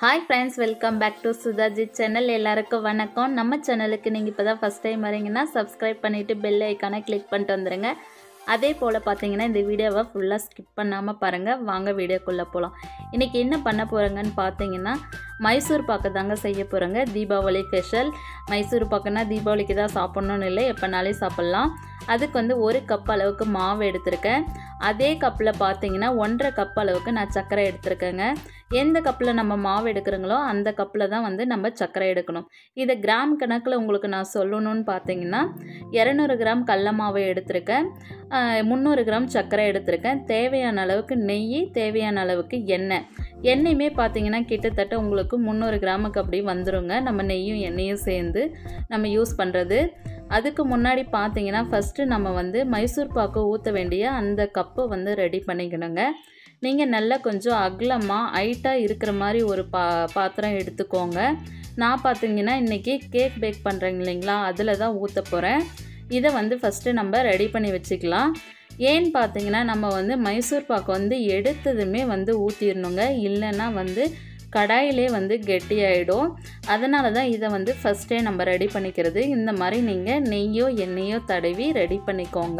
hi friends welcome back to Sudhajit channel எல்லாருக்கும் வணக்கம் நம்ம சேனலுக்கு நீங்கள் இப்போ தான் ஃபஸ்ட் டைம் வரீங்கன்னா சப்ஸ்கிரைப் பண்ணிவிட்டு பெல் ஐக்கானை கிளிக் பண்ணிட்டு வந்துடுங்க அதே போல் பார்த்தீங்கன்னா இந்த வீடியோவை ஃபுல்லாக ஸ்கிப் பண்ணாமல் பாருங்கள் வாங்க வீடியோக்குள்ளே போகலாம் இன்றைக்கி என்ன பண்ண போகிறேங்கன்னு பார்த்தீங்கன்னா மைசூர் பாக்கு தாங்க செய்ய போகிறேங்க தீபாவளி ஸ்பெஷல் மைசூர் பாக்குன்னா தீபாவளிக்கு தான் சாப்பிட்ணுன்னு இல்லை எப்போனாலே சாப்பிட்லாம் அதுக்கு வந்து ஒரு கப் அளவுக்கு மாவு எடுத்திருக்கேன் அதே கப்பில் பார்த்தீங்கன்னா ஒன்றரை கப் அளவுக்கு நான் சர்க்கரை எடுத்திருக்கேங்க எந்த கப்பில் நம்ம மாவு எடுக்கிறோங்களோ அந்த கப்பில் தான் வந்து நம்ம சர்க்கரை எடுக்கணும் இதை கிராம் கணக்கில் உங்களுக்கு நான் சொல்லணும்னு பார்த்தீங்கன்னா இரநூறு கிராம் கடல மாவு எடுத்திருக்கேன் முந்நூறு கிராம் சர்க்கரை எடுத்திருக்கேன் தேவையான அளவுக்கு நெய் தேவையான அளவுக்கு எண்ணெய் எண்ணெயுமே பார்த்தீங்கன்னா கிட்டத்தட்ட உங்களுக்கு முந்நூறு கிராமுக்கு அப்படி வந்துருங்க நம்ம நெய்யும் எண்ணெயும் சேர்ந்து நம்ம யூஸ் பண்ணுறது அதுக்கு முன்னாடி பார்த்தீங்கன்னா ஃபஸ்ட்டு நம்ம வந்து மைசூர் பாக்கு ஊற்ற வேண்டிய அந்த கப்பை வந்து ரெடி பண்ணிக்கணுங்க நீங்கள் நல்லா கொஞ்சம் அகலமாக ஹைட்டாக இருக்கிற மாதிரி ஒரு பா பாத்திரம் எடுத்துக்கோங்க நான் பார்த்தீங்கன்னா இன்றைக்கி கேக் பேக் பண்ணுறேங்க இல்லைங்களா அதில் தான் ஊற்ற போகிறேன் இதை வந்து ஃபஸ்ட்டு நம்ம ரெடி பண்ணி வச்சுக்கலாம் ஏன்னு பார்த்தீங்கன்னா நம்ம வந்து மைசூர் பாக்கு வந்து எடுத்ததுமே வந்து ஊற்றிடணுங்க இல்லைன்னா வந்து கடாயிலே வந்து கெட்டியாயிடும் அதனால தான் இதை வந்து ஃபஸ்ட்டே நம்ம ரெடி பண்ணிக்கிறது இந்த மாதிரி நீங்கள் நெய்யோ எண்ணெயோ தடவி ரெடி பண்ணிக்கோங்க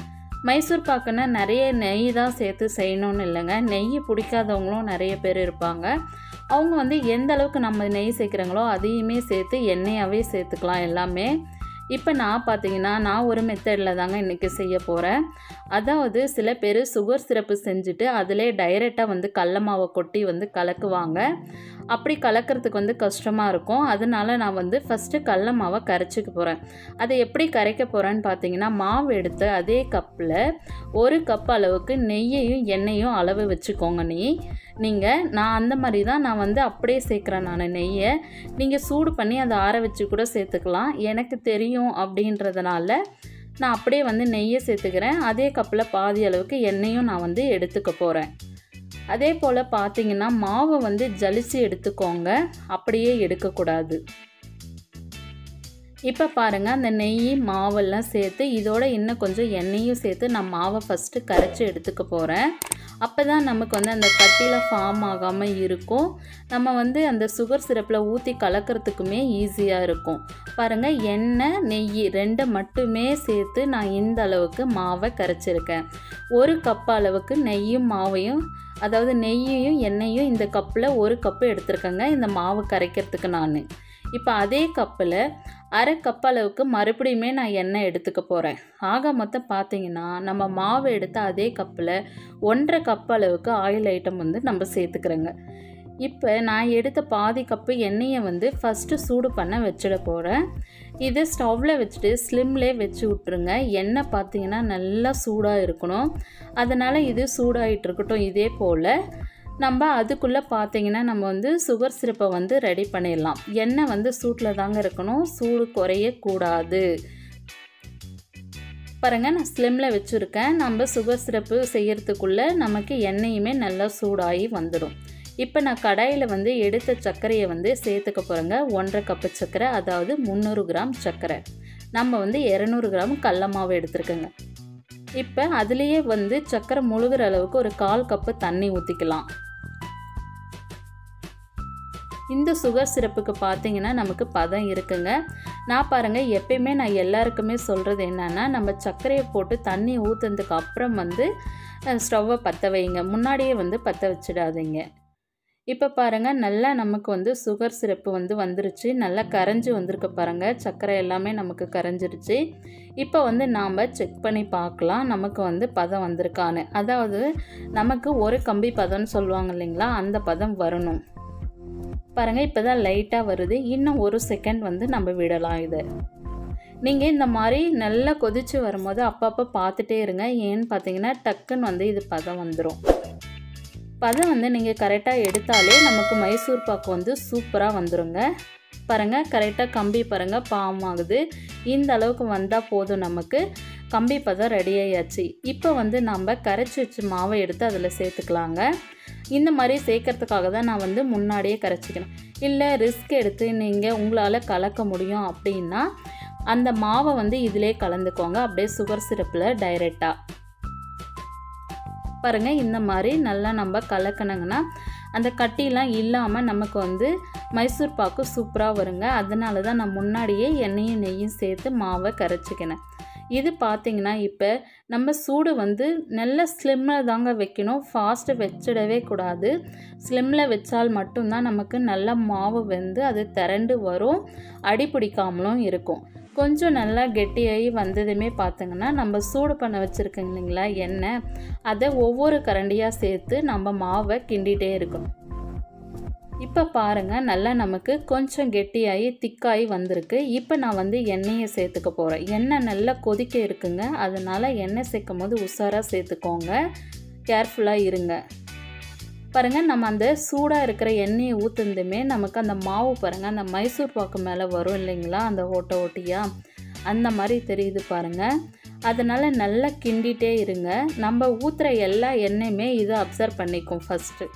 மைசூர் பாக்குன்னா நிறைய நெய் தான் சேர்த்து செய்யணும்னு இல்லைங்க நெய் பிடிக்காதவங்களும் நிறைய பேர் இருப்பாங்க அவங்க வந்து எந்த அளவுக்கு நம்ம நெய் சேர்க்குறாங்களோ அதையுமே சேர்த்து எண்ணெயாகவே சேர்த்துக்கலாம் எல்லாமே இப்போ நான் பார்த்தீங்கன்னா நான் ஒரு மெத்தடில் தாங்க இன்றைக்கி செய்ய போகிறேன் அதாவது சில பேர் சுகர் சிரப்பு செஞ்சுட்டு அதிலே டைரெக்டாக வந்து கடல மாவை கொட்டி வந்து கலக்குவாங்க அப்படி கலக்கிறதுக்கு வந்து கஷ்டமாக இருக்கும் அதனால நான் வந்து ஃபஸ்ட்டு கடல மாவை கரைச்சிக்க போகிறேன் அதை எப்படி கரைக்க போகிறேன்னு பார்த்தீங்கன்னா மாவு எடுத்து அதே கப்பில் ஒரு கப் அளவுக்கு நெய்யையும் எண்ணெயும் அளவு வச்சுக்கோங்க நெய் நீங்கள் நான் அந்த மாதிரி தான் நான் வந்து அப்படியே சேர்க்குறேன் நான் நெய்யை நீங்கள் சூடு பண்ணி அதை ஆற வச்சு கூட சேர்த்துக்கலாம் எனக்கு தெரியும் அப்படின்றதுனால நான் அப்படியே வந்து நெய்யை சேர்த்துக்கிறேன் அதே கப்பில் பாதி அளவுக்கு எண்ணெயும் நான் வந்து எடுத்துக்க போகிறேன் அதே போல் பார்த்தீங்கன்னா மாவை வந்து ஜலிச்சு எடுத்துக்கோங்க அப்படியே எடுக்கக்கூடாது இப்போ பாருங்கள் அந்த நெய் மாவெல்லாம் சேர்த்து இதோட இன்னும் கொஞ்சம் எண்ணெயும் சேர்த்து நான் மாவை ஃபஸ்ட்டு கரைச்சி எடுத்துக்க போகிறேன் அப்போ தான் நமக்கு வந்து அந்த கட்டியில் ஃபார்ம் ஆகாமல் இருக்கும் நம்ம வந்து அந்த சுகர் சிரப்பில் ஊற்றி கலக்கிறதுக்குமே ஈஸியாக இருக்கும் பாருங்கள் எண்ணெய் நெய் ரெண்டை மட்டுமே சேர்த்து நான் இந்த அளவுக்கு மாவை கரைச்சிருக்கேன் ஒரு கப் அளவுக்கு நெய்யும் மாவையும் அதாவது நெய்யையும் எண்ணெயும் இந்த கப்பில் ஒரு கப்பு எடுத்துருக்கேங்க இந்த மாவு கரைக்கிறதுக்கு நான் இப்போ அதே கப்பில் அரை கப் அளவுக்கு மறுபடியுமே நான் எண்ணெய் எடுத்துக்க போகிறேன் ஆக மொத்தம் பார்த்தீங்கன்னா நம்ம மாவு எடுத்த அதே கப்பில் ஒன்றரை கப் அளவுக்கு ஆயில் ஐட்டம் வந்து நம்ம சேர்த்துக்கிறோங்க இப்போ நான் எடுத்த பாதி கப்பு எண்ணெயை வந்து ஃபஸ்ட்டு சூடு பண்ண வச்சிட போகிறேன் இது ஸ்டவ்வில் வச்சுட்டு ஸ்லிம்லே வச்சு விட்ருங்க எண்ணெய் பார்த்தீங்கன்னா நல்லா சூடாக இருக்கணும் அதனால் இது சூடாகிட்டு இருக்கட்டும் இதே போல் நம்ம அதுக்குள்ளே பார்த்தீங்கன்னா நம்ம வந்து சுகர் சிரப்பை வந்து ரெடி பண்ணிடலாம் எண்ணெய் வந்து சூட்டில் தாங்க இருக்கணும் சூடு குறையக்கூடாது பாருங்கள் நான் ஸ்லிம்மில் வச்சுருக்கேன் நம்ம சுகர் சிரப்பு செய்கிறதுக்குள்ளே நமக்கு எண்ணெயுமே நல்லா சூடாகி வந்துடும் இப்போ நான் கடாயில் வந்து எடுத்த சர்க்கரையை வந்து சேர்த்துக்க போகிறேங்க ஒன்றரை கப்பு சர்க்கரை அதாவது முந்நூறு கிராம் சர்க்கரை நம்ம வந்து இரநூறு கிராம் கடல மாவு எடுத்துருக்கோங்க இப்போ அதுலேயே வந்து சர்க்கரை முழுகிற அளவுக்கு ஒரு கால் கப்பு தண்ணி ஊற்றிக்கலாம் இந்த சுகர் சிரப்புக்கு பார்த்தீங்கன்னா நமக்கு பதம் இருக்குங்க நான் பாருங்கள் எப்பயுமே நான் எல்லாருக்குமே சொல்கிறது என்னென்னா நம்ம சர்க்கரையை போட்டு தண்ணி ஊற்றுனதுக்கு அப்புறம் வந்து ஸ்டவ்வை பற்ற வைங்க முன்னாடியே வந்து பற்ற வச்சிடாதீங்க இப்போ பாருங்கள் நல்லா நமக்கு வந்து சுகர் சிரப்பு வந்து வந்துருச்சு நல்லா கரைஞ்சி வந்திருக்கு பாருங்கள் சர்க்கரை எல்லாமே நமக்கு கரைஞ்சிருச்சு இப்போ வந்து நாம் செக் பண்ணி பார்க்கலாம் நமக்கு வந்து பதம் வந்திருக்கான்னு அதாவது நமக்கு ஒரு கம்பி பதம்னு சொல்லுவாங்க இல்லைங்களா அந்த பதம் வரணும் பாருங்கள் இப்போ தான் லைட்டாக வருது இன்னும் ஒரு செகண்ட் வந்து நம்ம விடலாம் இதை நீங்கள் இந்த மாதிரி நல்லா கொதித்து வரும்போது அப்பப்போ பார்த்துட்டே இருங்க ஏன்னு பார்த்தீங்கன்னா டக்குன்னு வந்து இது பதம் வந்துடும் பதம் வந்து நீங்கள் கரெக்டாக எடுத்தாலே நமக்கு மைசூர் பாக்கு வந்து சூப்பராக வந்துடுங்க பாருங்கள் கரெக்டாக கம்பி பாருங்கள் பாம் ஆகுது இந்த அளவுக்கு வந்தால் போதும் நமக்கு கம்பி பதம் ரெடி ஆயாச்சு இப்போ வந்து நம்ம கரைச்சி வச்ச மாவை எடுத்து அதில் சேர்த்துக்கலாங்க இந்த மாதிரி சேர்க்கறதுக்காக தான் நான் வந்து முன்னாடியே கரைச்சிக்கணும் இல்லை ரிஸ்க் எடுத்து நீங்கள் உங்களால் கலக்க முடியும் அப்படின்னா அந்த மாவை வந்து இதிலே கலந்துக்கோங்க அப்படியே சுகர் சிரப்பில் டைரெக்டாக பாருங்கள் இந்த மாதிரி நல்லா நம்ம கலக்கணுங்கன்னா அந்த கட்டிலாம் இல்லாமல் நமக்கு வந்து மைசூர் பாக்கு சூப்பராக வருங்க அதனால தான் நான் முன்னாடியே எண்ணெயும் நெய்யும் சேர்த்து மாவை கரைச்சிக்கினேன் இது பார்த்திங்கன்னா இப்போ நம்ம சூடு வந்து நல்ல ஸ்லிம்மில் தாங்க வைக்கணும் ஃபாஸ்ட்டு வச்சிடவே கூடாது ஸ்லிம்மில் வச்சால் மட்டும்தான் நமக்கு நல்ல மாவு வெந்து அது திரண்டு வரும் அடி பிடிக்காமலும் இருக்கும் கொஞ்சம் நல்லா கெட்டியாகி வந்ததுமே பார்த்திங்கன்னா நம்ம சூடு பண்ண வச்சுருக்கோங்க இல்லைங்களா எண்ணெய் அதை ஒவ்வொரு கரண்டியாக சேர்த்து நம்ம மாவை கிண்டிகிட்டே இருக்கணும் இப்போ பாருங்கள் நல்லா நமக்கு கொஞ்சம் கெட்டியாகி திக்காகி வந்திருக்கு இப்போ நான் வந்து எண்ணெயை சேர்த்துக்க போகிறேன் எண்ணெய் நல்லா கொதிக்க இருக்குங்க அதனால் எண்ணெய் சேர்க்கும் போது உஷாராக சேர்த்துக்கோங்க கேர்ஃபுல்லாக இருங்க பாருங்கள் நம்ம அந்த சூடாக இருக்கிற எண்ணெயை ஊற்றுனதுமே நமக்கு அந்த மாவு பாருங்கள் அந்த மைசூர் பாக்கு மேலே வரும் இல்லைங்களா அந்த ஓட்ட ஓட்டியாக அந்த மாதிரி தெரியுது பாருங்கள் அதனால் நல்லா கிண்டிகிட்டே இருங்க நம்ம ஊற்றுற எல்லா எண்ணெயுமே இதை அப்சர்வ் பண்ணிக்கும் ஃபஸ்ட்டு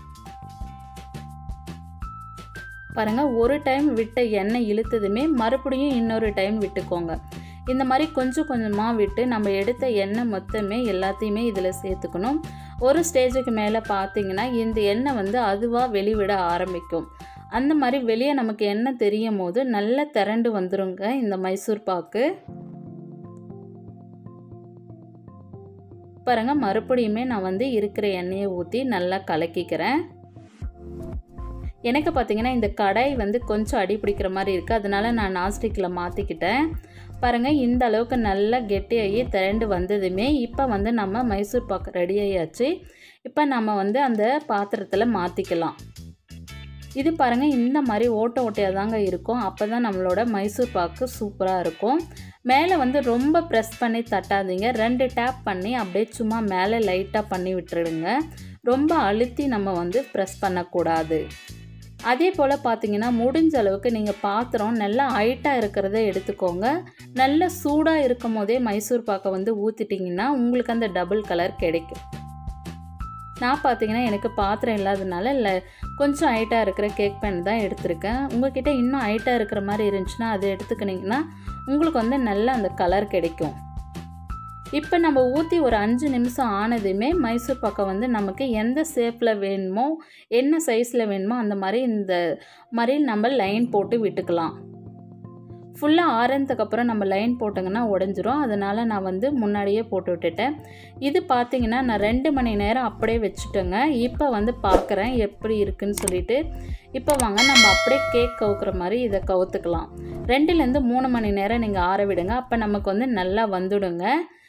பாருங்கள் ஒரு டைம் விட்ட எண்ணெய் இழுத்ததுமே மறுபடியும் இன்னொரு டைம் விட்டுக்கோங்க இந்த மாதிரி கொஞ்சம் கொஞ்சமாக விட்டு நம்ம எடுத்த எண்ணெய் மொத்தமே எல்லாத்தையுமே இதில் சேர்த்துக்கணும் ஒரு ஸ்டேஜுக்கு மேலே பார்த்தீங்கன்னா இந்த எண்ணெய் வந்து அதுவாக வெளிவிட ஆரம்பிக்கும் அந்த மாதிரி வெளியே நமக்கு எண்ணெய் தெரியும் போது நல்லா திரண்டு வந்துருங்க இந்த மைசூர் பாக்கு பாருங்க மறுபடியுமே நான் வந்து இருக்கிற எண்ணெயை ஊற்றி நல்லா கலக்கிக்கிறேன் எனக்கு பார்த்திங்கன்னா இந்த கடாய் வந்து கொஞ்சம் அடி பிடிக்கிற மாதிரி இருக்குது அதனால் நான் நாஸ்டிக்கில் மாற்றிக்கிட்டேன் பாருங்கள் இந்த அளவுக்கு நல்லா கெட்டியாகி திரண்டு வந்ததுமே இப்போ வந்து நம்ம மைசூர் பாக்கு ரெடி ஆகியாச்சு இப்போ நம்ம வந்து அந்த பாத்திரத்தில் மாற்றிக்கலாம் இது பாருங்கள் இந்த மாதிரி ஓட்ட ஓட்டையாக தாங்க இருக்கும் அப்போ தான் நம்மளோட மைசூர் பாக்கு சூப்பராக இருக்கும் மேலே வந்து ரொம்ப ப்ரெஸ் பண்ணி தட்டாதீங்க ரெண்டு டேப் பண்ணி அப்படியே சும்மா மேலே லைட்டாக பண்ணி விட்டுடுங்க ரொம்ப அழுத்தி நம்ம வந்து ப்ரெஸ் பண்ணக்கூடாது அதே போல் பார்த்தீங்கன்னா முடிஞ்ச அளவுக்கு நீங்கள் பாத்திரம் நல்லா ஹைட்டாக இருக்கிறத எடுத்துக்கோங்க நல்ல சூடாக இருக்கும் போதே மைசூர் பாக்கை வந்து ஊற்றிட்டிங்கன்னா உங்களுக்கு அந்த டபுள் கலர் கிடைக்கும் நான் பார்த்தீங்கன்னா எனக்கு பாத்திரம் இல்லாததுனால இல்லை கொஞ்சம் ஹைட்டாக இருக்கிற கேக் பேன் தான் எடுத்திருக்கேன் உங்ககிட்ட இன்னும் ஹைட்டாக இருக்கிற மாதிரி இருந்துச்சுன்னா அதை எடுத்துக்கிட்டிங்கன்னா உங்களுக்கு வந்து நல்ல அந்த கலர் கிடைக்கும் இப்போ நம்ம ஊற்றி ஒரு அஞ்சு நிமிஷம் ஆனதுமே மைசூர் பாக்கை வந்து நமக்கு எந்த ஷேப்பில் வேணுமோ என்ன சைஸில் வேணுமோ அந்த மாதிரி இந்த மாதிரி நம்ம லைன் போட்டு விட்டுக்கலாம் ஃபுல்லாக ஆறதுக்கப்புறம் நம்ம லைன் போட்டோங்கன்னா உடஞ்சிரும் அதனால் நான் வந்து முன்னாடியே போட்டு விட்டுட்டேன் இது பார்த்திங்கன்னா நான் ரெண்டு மணி நேரம் அப்படியே வச்சுட்டேங்க இப்போ வந்து பார்க்குறேன் எப்படி இருக்குன்னு சொல்லிட்டு இப்போ வாங்க நம்ம அப்படியே கேக் கவுக்குற மாதிரி இதை கவுத்துக்கலாம் ரெண்டுலேருந்து மூணு மணி நேரம் நீங்கள் ஆற விடுங்க அப்போ நமக்கு வந்து நல்லா வந்துடுங்க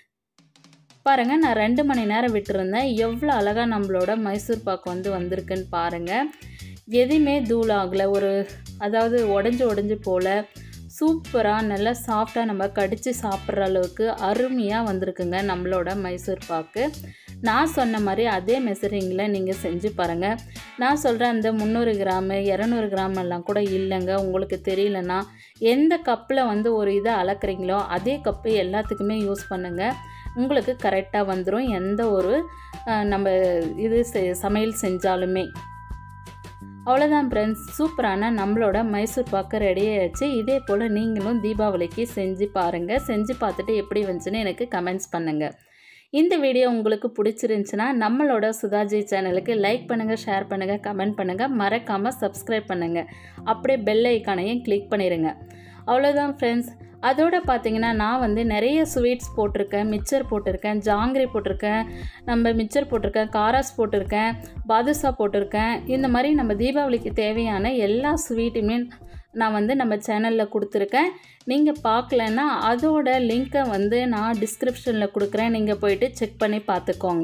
பாருங்கள் நான் ரெண்டு மணி நேரம் விட்டுருந்தேன் எவ்வளோ அழகாக நம்மளோட மைசூர் பாக்கு வந்து வந்திருக்குன்னு பாருங்கள் எதுவுமே தூள் ஆகலை ஒரு அதாவது உடஞ்சி உடஞ்சி போல் சூப்பராக நல்லா சாஃப்டாக நம்ம கடித்து சாப்பிட்ற அளவுக்கு அருமையாக வந்திருக்குங்க நம்மளோட மைசூர் பாக்கு நான் சொன்ன மாதிரி அதே மெசரிங்கில் நீங்கள் செஞ்சு பாருங்கள் நான் சொல்கிற அந்த முந்நூறு கிராமு இரநூறு கிராம் எல்லாம் கூட இல்லைங்க உங்களுக்கு தெரியலனா எந்த கப்பில் வந்து ஒரு இதை அளக்குறீங்களோ அதே கப்பு எல்லாத்துக்குமே யூஸ் பண்ணுங்கள் உங்களுக்கு கரெக்டாக வந்துடும் எந்த ஒரு நம்ம இது சமையல் செஞ்சாலுமே அவ்வளோதான் ஃப்ரெண்ட்ஸ் சூப்பரான நம்மளோட மைசூர் பாக்கு ரெடி ஆயிடுச்சு இதே போல் நீங்களும் தீபாவளிக்கு செஞ்சு பாருங்கள் செஞ்சு பார்த்துட்டு எப்படி வந்துச்சுன்னு எனக்கு கமெண்ட்ஸ் பண்ணுங்கள் இந்த வீடியோ உங்களுக்கு பிடிச்சிருந்துச்சுன்னா நம்மளோட சுதாஜி சேனலுக்கு லைக் பண்ணுங்கள் ஷேர் பண்ணுங்கள் கமெண்ட் பண்ணுங்கள் மறக்காமல் சப்ஸ்கிரைப் பண்ணுங்கள் அப்படியே பெல் ஐக்கானையும் கிளிக் பண்ணிடுங்க அவ்வளோதான் ஃப்ரெண்ட்ஸ் அதோட பார்த்தீங்கன்னா நான் வந்து நிறைய ஸ்வீட்ஸ் போட்டிருக்கேன் மிச்சர் போட்டிருக்கேன் ஜாங்கிரி போட்டிருக்கேன் நம்ம மிச்சர் போட்டிருக்கேன் காராஸ் போட்டிருக்கேன் பாதுஷா போட்டிருக்கேன் இந்த மாதிரி நம்ம தீபாவளிக்கு தேவையான எல்லா ஸ்வீட்டுமே நான் வந்து நம்ம சேனலில் கொடுத்துருக்கேன் நீங்கள் பார்க்கலன்னா அதோட லிங்க்கை வந்து நான் டிஸ்கிரிப்ஷனில் கொடுக்குறேன் நீங்கள் போயிட்டு செக் பண்ணி பார்த்துக்கோங்க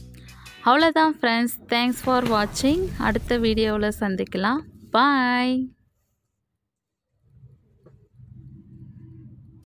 அவ்வளோதான் ஃப்ரெண்ட்ஸ் தேங்க்ஸ் ஃபார் வாட்சிங் அடுத்த வீடியோவில் சந்திக்கலாம் பாய்